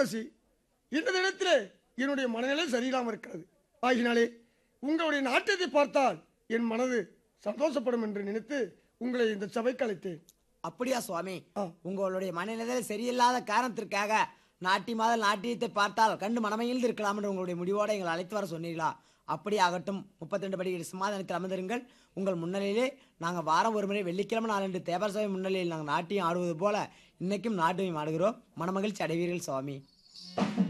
ஊர்வசி இந்த தினத்திலே என்னுடைய மனநிலை சரியில்லாமல் இருக்கிறது ஆகினாலே உங்களுடைய நாட்டியத்தை பார்த்தால் என் மனது சந்தோஷப்படும் என்று நினைத்து உங்களை இந்த சபைக்கு அழைத்தேன் அப்படியா சுவாமி ஆ. உங்களுடைய மனநிலை சரியில்லாத காரணத்திற்காக நாட்டி மாத நாட்டியத்தை பார்த்தால் கண்டு மனமையில் இருக்கலாம் என்று உங்களுடைய முடிவோடு எங்களை அழைத்து வர சொன்னீர்களா அப்படி ஆகட்டும் முப்பத்தி ரெண்டு படி சமாதானத்தில் அமர்ந்திருங்கள் உங்கள் முன்னிலையிலே நாங்கள் வாரம் ஒரு முறை வெள்ளிக்கிழமை நாளன்று தேவர் சபை முன்னிலையில் நாங்கள் நாட்டியம் ஆடுவது போல இன்னைக்கும் நாட்டியம் ஆடுகிறோம் மனமகிழ்ச்சி அடைவீர்கள் சுவாமி